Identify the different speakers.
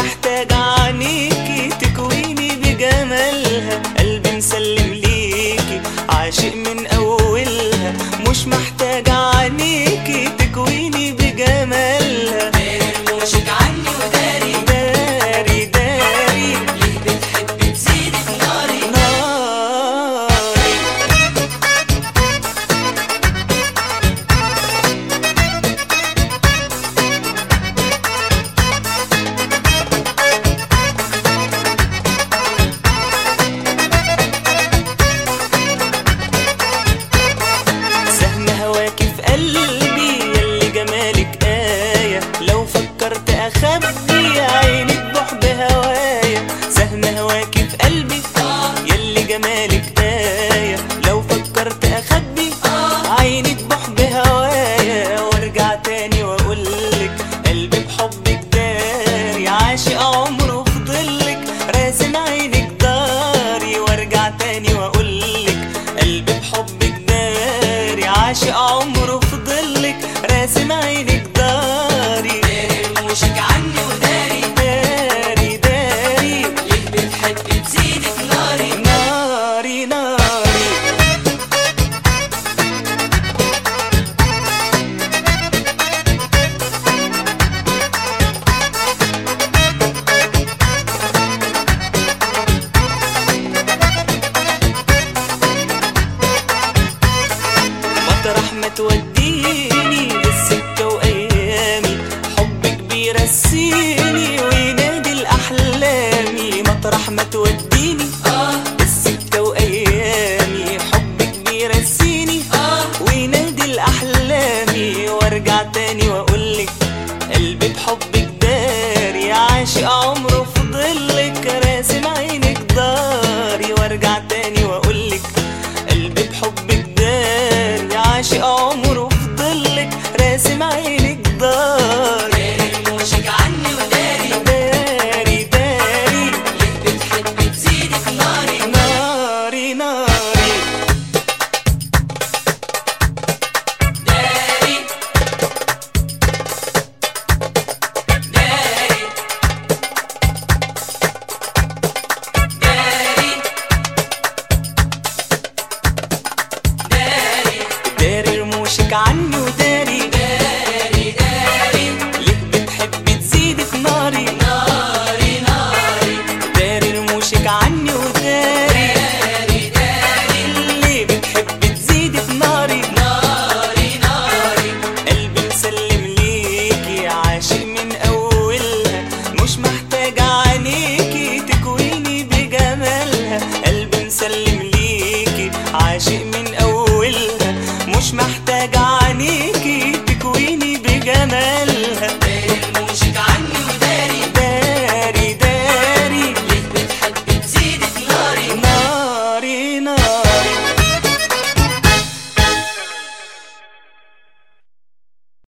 Speaker 1: محتاج عينيكي تكويني بجمالها قلبي مسلم ليكي عاشق من اولها مش محتاج عينيكي تكويني بجمالها
Speaker 2: رموشك عني وداري
Speaker 1: داري داري
Speaker 2: ليه بتحبي تزيد في ناري
Speaker 1: ناري سهم هواكي في قلبي يلي جمالك آية لو فكرت أخبي عينك بحب هوايا سهم هواكي في قلبي يلي جمالك آية لو فكرت أخبي عينك بحب هوايا وارجع تاني وأقولك قلبي بحبك داري عاشق عمره في ضلك راسم عينك داري وارجع تاني وأقولك قلبي بحبك داري عاشق عمره في ضلك راسم عينك داري
Speaker 2: رموشك عني وداري
Speaker 1: داري داري
Speaker 2: ليه بتحبي تزيد في ناري
Speaker 1: ناري ناري مطرح ما توديني السكة وأيامي حبك بيرسيني وينادي الأحلامي مطرح ما توديني السكة وأيامي حبك بيرسيني وينادي الأحلامي وارجع تاني وأقولك قلبي بحبك داري عاشق عمره في ضلك راسم عينك داري وارجع تاني وأقولك قلبي بحبك داري عاشق عمره في ضلك راسم عينك داري
Speaker 2: رموشك عني وداري
Speaker 1: داري داري
Speaker 2: ليه بتحبي تزيد في ناري
Speaker 1: ناري ناري
Speaker 2: داري داري داري داري
Speaker 1: داري رموشك عني وداري
Speaker 2: داري داري
Speaker 1: ليه بتحبي تزيدي في ناري
Speaker 2: ناري ناري
Speaker 1: داري رموشك عني وداري
Speaker 2: داري داري
Speaker 1: ليه بتحبي تزيدي في ناري
Speaker 2: ناري ناري
Speaker 1: قلبي مسلم ليكي عاشق من اولها مش محتاج عينيكي تكويني بجمالها قلبي مسلم ليكي عاشق